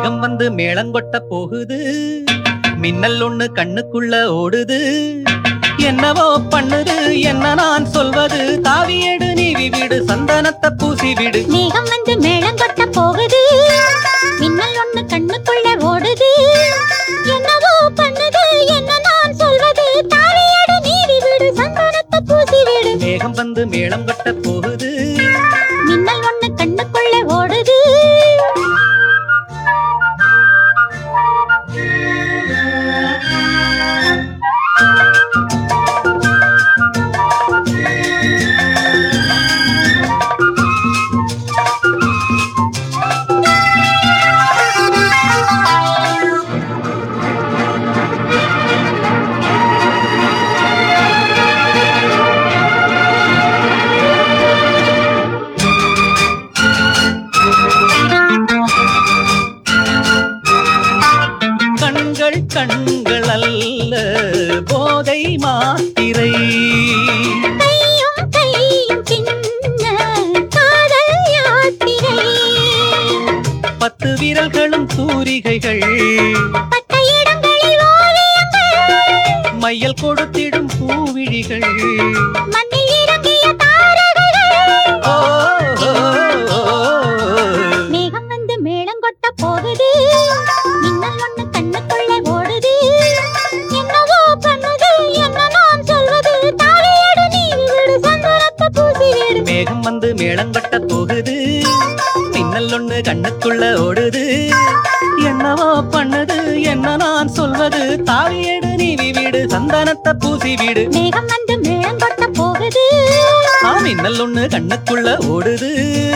மேகம் வந்து மேளங்கொட்ட போகுது மின்னல் ஒண்ணு கண்ணுக்குள்ள ஓடுது என்னவோ பண்ணுது என்ன நான் சொல்வது தாவியடு நீவி விடு சந்தனத்தை பூசி விடு மேகம் வந்து மேளம் கொட்ட போகுது மின்னல் ஒண்ணு கண்ணுக்குள்ள ஓடுது என்னவோ பண்ணுது என்ன நான் சொல்வது தாவியடு நீவி விடு சந்தனத்தை பூசி விடு மேகம் வந்து மேளம் கொட்ட போகுது மின்னல் ஒண்ணு கண்ணுக்குள்ள ஓடுது கண்கள் கண்கள் அல்ல போதை மாத்திரை கையும் கையும் சின்ன காதல் யாத்திரை பத்து விரல்களும் தூரிகைகள் பட்ட இடங்களில் ஓவியங்கள் மையல் கொடுத்திடும் பூவிழிகள் மண்ணில் இறங்கிய தாரகைகள் ஓ, ஓ, ஓ, ஓ. மேகம் வந்து மேளம் கொட்ட போகுது மின்னல் ஒண்ணு கண்ணுக்குள்ள ஓடுது என்னவோ பண்ணுது என்ன நான் சொல்வது தாலியடு நீவி விடு சந்தனத்தை பூசி விடு மேகம் வந்து மேளங்கட்ட போகுது மின்னல் ஒண்ணு கண்ணுக்குள்ள ஓடுது என்னவோ பண்ணுது என்ன நான் சொல்வது தாவியடு நீவி வீடு சந்தனத்தை பூசி வீடு மேகம் வந்து மேளம் கொட்ட போகுது ஆ மின்னல் ஒண்ணு கண்ணுக்குள்ள ஓடுது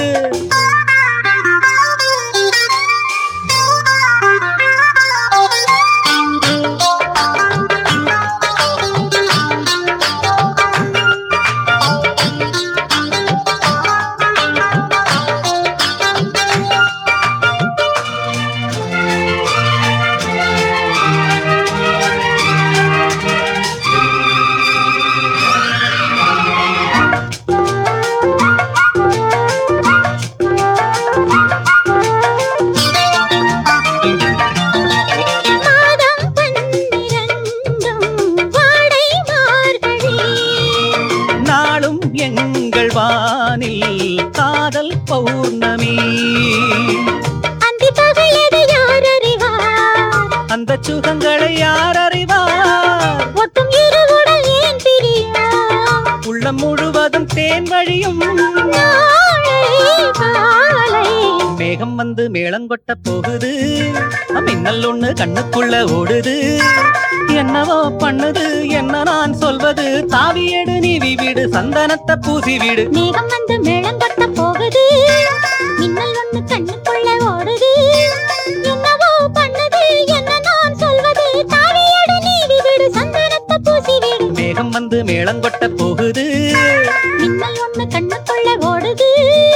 மாதம் பன்னிரண்டும் வாடை மார்கழி நாளும் எங்கள் வானில் காதல் பௌர்ணமி அந்தி பகலது யார் அறிவார் அந்த சுகங்களை யார் அறிவார் ஒட்டும் இரு உடல் ஏன் பிரியார் உள்ளம் முழுவதும் தேன் வழியும் நாளை காலை மேகம் வந்து மேளங்கொட்ட போகுது மின்னல் ஒண்ணு கண்ணுக்குள்ள ஓடுது என்னவோ பண்ணுது என்ன நான் சொல்வது தாவியடு நீவி வீடு சந்தனத்தை பூசி வீடு மேகம் வந்து மேளம் கொட்ட போகுது மின்னல் ஒண்ணு கண்ணுக்குள்ள ஓடுது என்னவோ பண்ணுது என்ன நான் சொல்வது தாவியடு நீவி விடு சந்தனத்தை பூசி விடு மேகம் வந்து மேளங்கொட்ட போகுது மின்னல் ஒண்ணு கண்ணுக்குள்ள ஓடுது